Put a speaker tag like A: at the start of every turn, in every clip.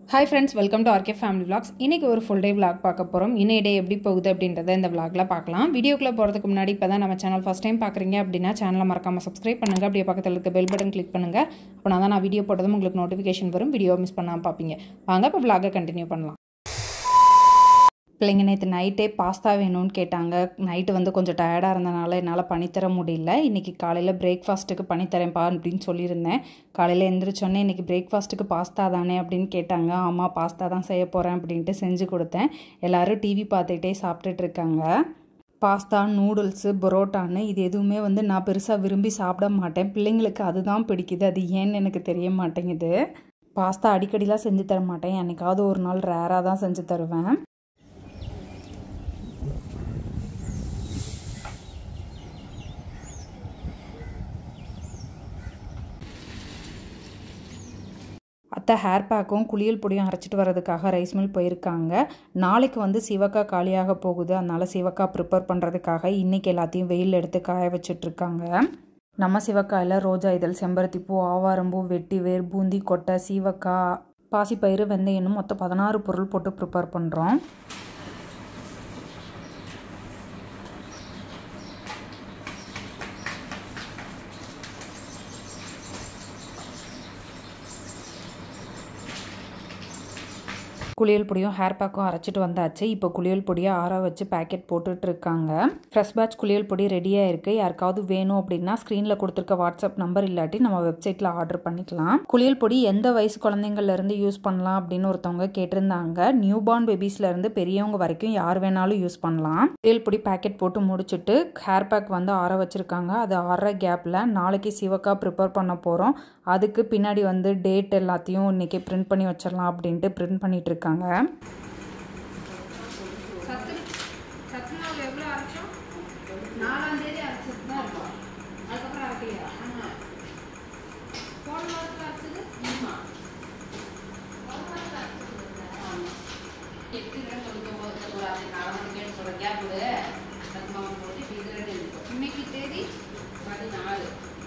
A: Hi friends welcome to RK family vlogs இன்றைக்கி ஒரு full day vlog பார்க்க போகிறோம் இன்னைய டே எப்படி போகுது அப்படின்றத இந்த vlogல பார்க்கலாம் வீடியோக்குள்ளே போகிறதுக்கு முன்னாடி இப்போ தான் நம்ம சேனல் ஃபஸ்ட் டைம் பார்க்குறீங்க அப்படின்னா சேனலை மறக்காமல் சப்ஸ்கிரைப் பண்ணுங்கள் அப்படியே பக்கத்தில் இருக்க பெல் பட்டன் கிளிக் பண்ணுங்கள் அப்போ தான் நான் வீடியோ போட்டதும் உங்களுக்கு நோட்டிஃபிகேஷன் வரும் வீடியோ மிஸ் பண்ணாமல் பார்ப்பீங்க வாங்க இப்போ vlog-அ கண்டினியூ பண்ணலாம் பிள்ளைங்க நேற்று நைட்டே பாஸ்தா வேணும்னு கேட்டாங்க நைட்டு வந்து கொஞ்சம் டயர்டாக இருந்தனால என்னால் பண்ணித்தர முடியல இன்றைக்கி காலையில் பிரேக்ஃபாஸ்ட்டுக்கு பண்ணித்தரேன்ப்பா அப்படின்னு சொல்லியிருந்தேன் காலையில் எந்திரிச்சோன்னே இன்றைக்கி பிரேக்ஃபாஸ்ட்டுக்கு பாஸ்தா தானே அப்படின்னு கேட்டாங்க ஆமாம் பாஸ்தா தான் செய்ய போகிறேன் அப்படின்ட்டு செஞ்சு கொடுத்தேன் எல்லோரும் டிவி பார்த்துக்கிட்டே சாப்பிட்டுட்டு இருக்காங்க பாஸ்தா நூடுல்ஸு பரோட்டான்னு இது எதுவுமே வந்து நான் பெருசாக விரும்பி சாப்பிட மாட்டேன் பிள்ளைங்களுக்கு அதுதான் பிடிக்குது அது ஏன்னு எனக்கு தெரிய மாட்டேங்குது பாஸ்தா அடிக்கடிலாம் செஞ்சு தர மாட்டேன் என்னைக்காவது ஒரு நாள் ரேராக தான் செஞ்சு தருவேன் அத்தை ஹேர் பேக்கும் குளியல் பொடியும் அரைச்சிட்டு வர்றதுக்காக ரைஸ் மில் போயிருக்காங்க நாளைக்கு வந்து சிவக்கா காலியாக போகுது அதனால் சிவக்கா ப்ரிப்பேர் பண்ணுறதுக்காக இன்றைக்கி எல்லாத்தையும் வெயில் எடுத்து காய வச்சிட்ருக்காங்க நம்ம சிவக்காயில் ரோஜா இதழ் செம்பருத்தி பூ ஆவாரம்பூ வெட்டி வேர் பூந்தி கொட்டை சீவக்காய் பாசிப்பயிறு வெந்தயம்னு மொத்தம் பதினாறு பொருள் போட்டு ப்ரிப்பேர் பண்ணுறோம் குளியல் பொடியும் ஹேர் பேக்கும் அரைச்சிட்டு வந்தாச்சு இப்போ குளியல் பொடியை ஆற வச்சு பேக்கெட் போட்டுட்டு இருக்காங்க ஃப்ரெஷ் பேட்ச் குளியல் பொடி ரெடியாக இருக்குது யாருக்காவது வேணும் அப்படின்னா ஸ்க்ரீனில் கொடுத்துருக்க வாட்ஸ்அப் நம்பர் இல்லாட்டி நம்ம வெப்சைட்டில் ஆர்டர் பண்ணிக்கலாம் குளியல் பொடி எந்த வயசு குழந்தைங்கள்லேருந்து யூஸ் பண்ணலாம் அப்படின்னு ஒருத்தவங்க கேட்டிருந்தாங்க நியூ பார்ன் பேபிஸ்லேருந்து பெரியவங்க வரைக்கும் யார் வேணாலும் யூஸ் பண்ணலாம் குளியல் பொடி பேக்கெட் போட்டு முடிச்சுட்டு ஹேர் பேக் வந்து ஆற வச்சுருக்காங்க அது ஆற கேப்பில் நாளைக்கு சிவக்கா ப்ரிப்பேர் பண்ண போகிறோம் அதுக்கு பின்னாடி வந்து டேட் எல்லாத்தையும் இன்றைக்கி பிரிண்ட் பண்ணி வச்சிடலாம் அப்படின்ட்டு பிரிண்ட் பண்ணிட்டு இருக்காங்க
B: சத்து சத்து மாவு எவ்வளோ அரைச்சோம் நாலாம் தேதி அரைச்சது தான் இருக்கும் அதுக்கப்புறம் அரைக்கலையா ஆமாம் போன வாரத்தில் அரைச்சது ஆமாம் இன்னைக்கு தேதி பதினாலு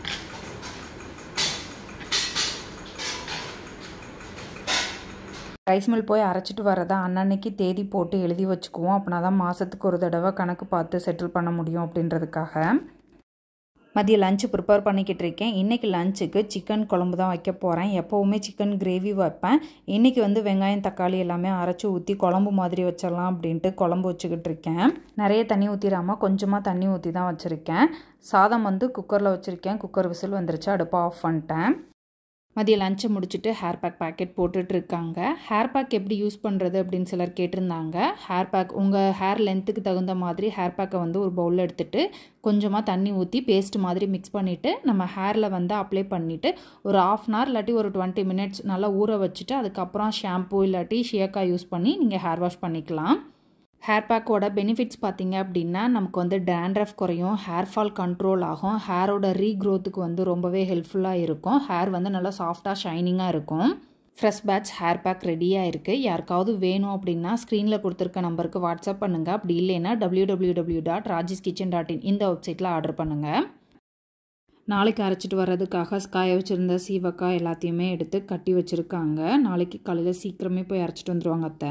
A: ரைஸ் மில் போய் அரைச்சிட்டு வரதை அன்னன்னைக்கு தேதி போட்டு எழுதி வச்சுக்குவோம் அப்படின்னா தான் மாதத்துக்கு ஒரு தடவை கணக்கு பார்த்து செட்டில் பண்ண முடியும் அப்படின்றதுக்காக மதியம் லஞ்சு ப்ரிப்பேர் பண்ணிக்கிட்டு இருக்கேன் இன்றைக்கி லஞ்சுக்கு சிக்கன் குழம்பு தான் வைக்க போகிறேன் எப்போவுமே சிக்கன் கிரேவி வைப்பேன் இன்றைக்கி வந்து வெங்காயம் தக்காளி எல்லாமே அரைச்சி ஊற்றி குழம்பு மாதிரி வச்சிடலாம் அப்படின்ட்டு குழம்பு வச்சுக்கிட்டு இருக்கேன் நிறைய தண்ணி ஊற்றிடாமல் கொஞ்சமாக தண்ணி ஊற்றி தான் வச்சுருக்கேன் சாதம் வந்து குக்கரில் வச்சுருக்கேன் குக்கர் விசில் வந்துருச்சு அடுப்பை ஆஃப் பண்ணிட்டேன் மதியம் லஞ்சை முடிச்சுட்டு ஹேர் பேக் பேக்கெட் போட்டுட்ருக்காங்க ஹேர் பேக் எப்படி யூஸ் பண்ணுறது அப்படின்னு சிலர் கேட்டிருந்தாங்க ஹேர் பேக் உங்கள் ஹேர் லென்த்துக்கு தகுந்த மாதிரி ஹேர் பேக்கை வந்து ஒரு பவுலில் எடுத்துகிட்டு கொஞ்சமாக தண்ணி ஊற்றி பேஸ்ட் மாதிரி மிக்ஸ் பண்ணிவிட்டு நம்ம ஹேரில் வந்து அப்ளை பண்ணிவிட்டு ஒரு ஆஃப் அன் ஹவர் இல்லாட்டி ஒரு டுவெண்ட்டி மினிட்ஸ் நல்லா ஊற வச்சுட்டு அதுக்கப்புறம் ஷாம்பூ இல்லாட்டி ஷியக்கா யூஸ் பண்ணி நீங்கள் ஹேர் வாஷ் பண்ணிக்கலாம் ஹேர் பேக்கோட பெனிஃபிட்ஸ் பார்த்தீங்க அப்படின்னா நமக்கு வந்து டேண்ட்ரஃப் குறையும் ஹேர் ஃபால் கண்ட்ரோல் ஆகும் ஹேரோட ரீக்ரோத்துக்கு வந்து ரொம்பவே ஹெல்ப்ஃபுல்லாக இருக்கும் ஹேர் வந்து நல்லா சாஃப்டாக ஷைனிங்காக இருக்கும் ஃப்ரெஷ் பேட்ச் ஹேர் பேக் ரெடியாக இருக்குது யாருக்காவது வேணும் அப்படின்னா ஸ்க்ரீனில் கொடுத்துருக்க நம்பருக்கு வாட்ஸ்அப் பண்ணுங்கள் அப்படி இல்லைன்னா W W W dot Rajesh kitchen dot in இந்த வெப்சைட்டில் ஆர்டர் பண்ணுங்கள் நாளைக்கு அரைச்சிட்டு வர்றதுக்காக காய வச்சுருந்த சீவக்காய் எல்லாத்தையுமே எடுத்து கட்டி வச்சுருக்காங்க நாளைக்கு காலையில் சீக்கிரமே போய் அரைச்சிட்டு வந்துடுவாங்க அத்தை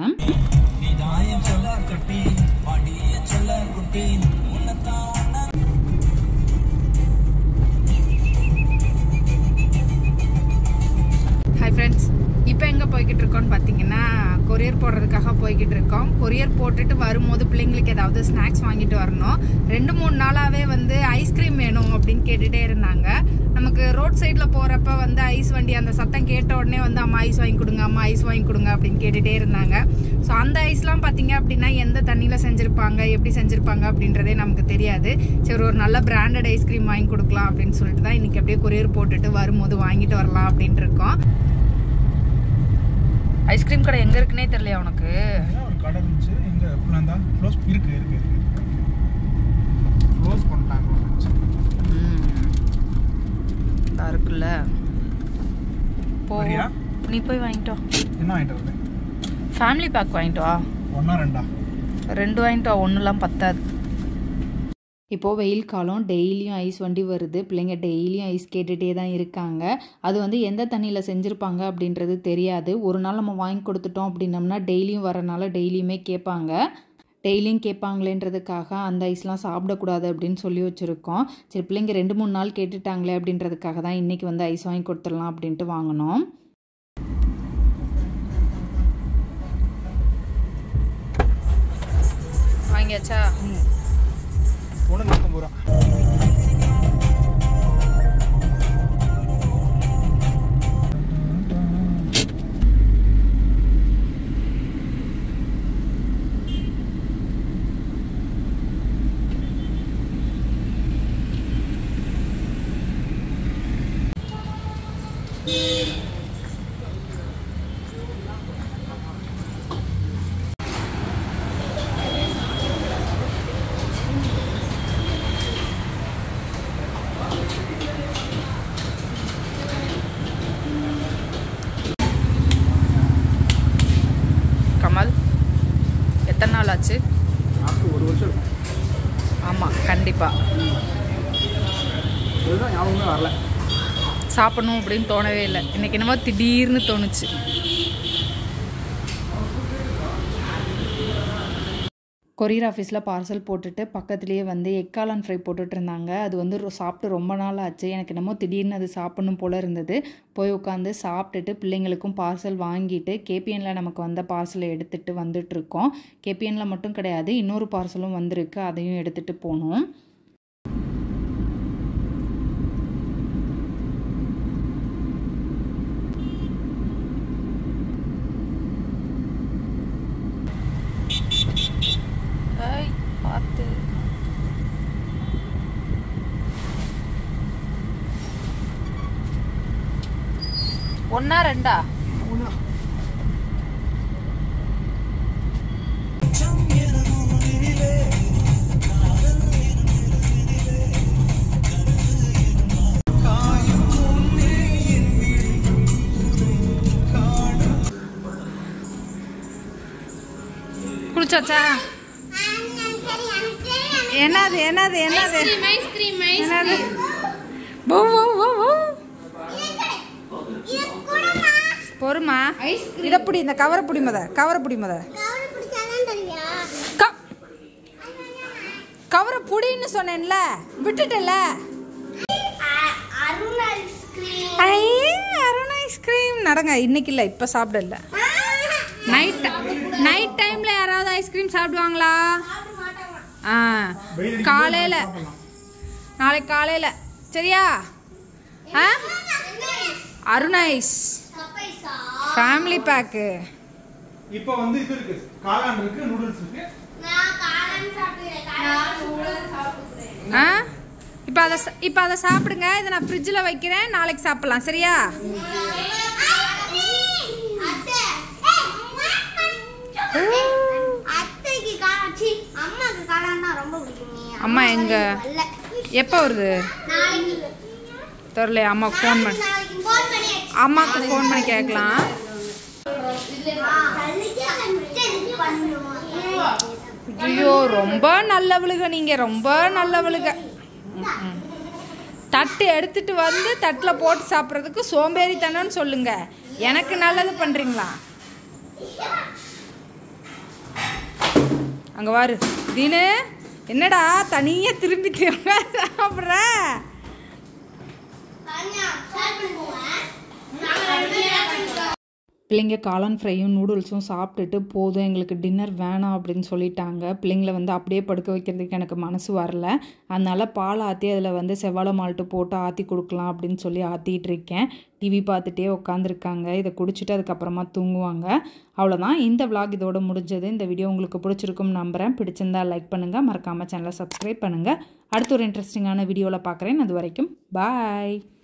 A: ஹாய் ஃப்ரெண்ட்ஸ் இப்போ எங்கே போய்கிட்டு இருக்கோம்னு பார்த்தீங்கன்னா கொரியர் போடுறதுக்காக போய்கிட்டு இருக்கோம் கொரியர் போட்டுட்டு வரும்போது பிள்ளைங்களுக்கு ஏதாவது ஸ்நாக்ஸ் வாங்கிட்டு வரணும் ரெண்டு மூணு நாளாகவே வந்து ஐஸ்கிரீம் வேணும் அப்படின்னு கேட்டுகிட்டே இருந்தாங்க நமக்கு ரோட் சைடில் போகிறப்ப வந்து ஐஸ் வண்டி அந்த சத்தம் கேட்ட உடனே வந்து அம்மா ஐஸ் வாங்கி கொடுங்க அம்மா ஐஸ் வாங்கி கொடுங்க அப்படின்னு கேட்டுகிட்டே இருந்தாங்க ஸோ அந்த ஐஸ்லாம் பார்த்தீங்க அப்படின்னா எந்த தண்ணியில் செஞ்சுருப்பாங்க எப்படி செஞ்சுருப்பாங்க அப்படின்றதே நமக்கு தெரியாது சரி ஒரு நல்ல பிராண்டட் ஐஸ்கிரீம் வாங்கி கொடுக்கலாம் அப்படின்னு சொல்லிட்டு தான் இன்றைக்கி அப்படியே கொரியர் போட்டுட்டு வரும்போது வாங்கிட்டு வரலாம் அப்படின்ட்டு இருக்கோம் ஐஸ்கிரீம் கடை எங்கே இருக்குன்னே தெரியலையா உனக்கு
C: ஏன் ஒரு கடை இருந்துச்சு எங்க இப்பெல்லாம் தான் க்ளோஸ் இருக்கு இருக்கு இருக்கு க்ளோஸ் பண்ணிட்டாங்க ஒரு நிமிஷம்.
A: இதா இருக்குல்ல போ
C: வரியா?
A: நீ போய் வாங்கிட்டு வா
C: என்ன வாங்கிட்டு வருது
A: ஃபேமிலி பேக் வாங்கிட்டு வா
C: ஒன்றா ரெண்டா
A: ரெண்டு வாங்கிட்டு வா ஒன்றுலாம் பத்தாது இப்போது வெயில் காலம் டெய்லியும் ஐஸ் வண்டி வருது பிள்ளைங்க டெய்லியும் ஐஸ் கேட்டுகிட்டே தான் இருக்காங்க அது வந்து எந்த தண்ணியில் செஞ்சுருப்பாங்க அப்படின்றது தெரியாது ஒரு நாள் நம்ம வாங்கி கொடுத்துட்டோம் அப்படின்னம்னா டெய்லியும் வரனால டெய்லியுமே கேட்பாங்க டெய்லியும் கேட்பாங்களேன்றதுக்காக அந்த ஐஸ்லாம் சாப்பிடக்கூடாது அப்படின்னு சொல்லி வச்சுருக்கோம் சரி பிள்ளைங்க ரெண்டு மூணு நாள் கேட்டுட்டாங்களே அப்படின்றதுக்காக தான் இன்றைக்கி வந்து ஐஸ் வாங்கி கொடுத்துடலாம் அப்படின்ட்டு வாங்கினோம் வாங்கியாச்சா
C: ஒன்று நாற்பது ரூபா
A: கமல் எத்தனை நாள் ஆச்சு
C: நாற்பது ஒரு வருஷம் இருக்கும்
A: ஆமாம் கண்டிப்பாக
C: இதுதான் ஞாபகமே வரல
A: சாப்பிடணும் அப்படின்னு தோணவே இல்லை இன்னைக்கு என்னமோ திடீர்னு தோணுச்சு கொரியர் ஆஃபீஸில் பார்சல் போட்டுட்டு பக்கத்துலேயே வந்து எக்காளான் ஃப்ரை போட்டுட்டு இருந்தாங்க அது வந்து ரொ- சாப்பிட்டு ரொம்ப நாள் ஆச்சு எனக்கு என்னமோ திடீர்னு அது சாப்பிடணும் போல் இருந்தது போய் உட்காந்து சாப்பிட்டுட்டு பிள்ளைங்களுக்கும் பார்சல் வாங்கிட்டு கேபிஎனில் நமக்கு வந்த பார்சலை எடுத்துகிட்டு வந்துட்டுருக்கோம் கேபிஎனில் மட்டும் கிடையாது இன்னொரு பார்சலும் வந்திருக்கு அதையும் எடுத்துகிட்டு போனோம் பார்த்து ஒன்னா ரெண்டா குளிச்சாச்சா என்னது என்னது என்னது
B: ஐஸ்கிரீம்
A: என்னது போ போ போ போ பொறுமா இதை பிடி இந்த கவரை பிடி முத கவரை பிடி முத க- கவரை புடின்னு சொன்னேன்ல விட்டுட்டல ஐ அருண் ஐஸ்கிரீம் நடங்க இன்னைக்கு இல்லை இப்போ சாப்பிடல நைட் நைட் டைமில் யாராவது ஐஸ்கிரீம் சாப்பிடுவாங்களா ஆ காலையில் நாளைக்கு காலையில் சரியா ஆ அருண் ஐஸ் ஃபேமிலி பேக்கு
C: இப்போ வந்து இது இருக்கு காளான் இருக்கு நூடுல்ஸ் இருக்கு
A: ஆ இப்போ அதை ச- இப்போ அதை சாப்பிடுங்க இதை நான் ஃப்ரிட்ஜில் வைக்கிறேன் நாளைக்கு சாப்பிட்லாம் சரியா
D: அத்தைக்கு காளாச்சி அம்மாக்கு காளான்னா ரொம்ப பிடிக்கும்
A: அம்மா எங்க எப்போ வருது
D: நாளைக்கு
A: தெரியல அம்மாவுக்கு ஃபோன் பண்ணி
D: நாளைக்கு ஃபோன் பண்ணி
A: அம்மாவுக்கு ஃபோன் பண்ணி கேட்கலாம் ஐயோ ரொம்ப நல்லவளுக நீங்கள் ரொம்ப நல்லவளுக ம்ம். தட்டு எடுத்துட்டு வந்து தட்டில் போட்டு சாப்பிட்றதுக்கு சோம்பேறித்தனம்னு சொல்லுங்க எனக்கு நல்லது பண்ணுறீங்களா அங்கே வாரு தீனு என்னடா தனியாக திரும்பி திரும்ப சாப்பிட்ற பிள்ளைங்க காளான் ஃப்ரையும் நூடுல்ஸும் சாப்பிட்டுட்டு போதும் எங்களுக்கு டின்னர் வேணாம் அப்படின்னு சொல்லிட்டாங்க பிள்ளைங்கள வந்து அப்படியே படுக்க வைக்கிறதுக்கு எனக்கு மனசு வரல அதனால் பால் ஆற்றி அதில் வந்து செவ்வாழை மால்ட்டு போட்டு ஆற்றி கொடுக்கலாம் அப்படின்னு சொல்லி ஆற்றிட்டு இருக்கேன் டிவி பார்த்துட்டே உட்காந்துருக்காங்க இதை குடிச்சிட்டு அதுக்கப்புறமா தூங்குவாங்க அவ்வளோதான் இந்த vlog இதோட முடிஞ்சது இந்த வீடியோ உங்களுக்கு பிடிச்சிருக்கும் நம்புகிறேன் பிடிச்சிருந்தா லைக் பண்ணுங்கள் மறக்காமல் சேனலை சப்ஸ்கிரைப் பண்ணுங்கள் அடுத்த ஒரு இன்ட்ரெஸ்டிங்கான வீடியோவில் பார்க்குறேன் அது வரைக்கும் பாய்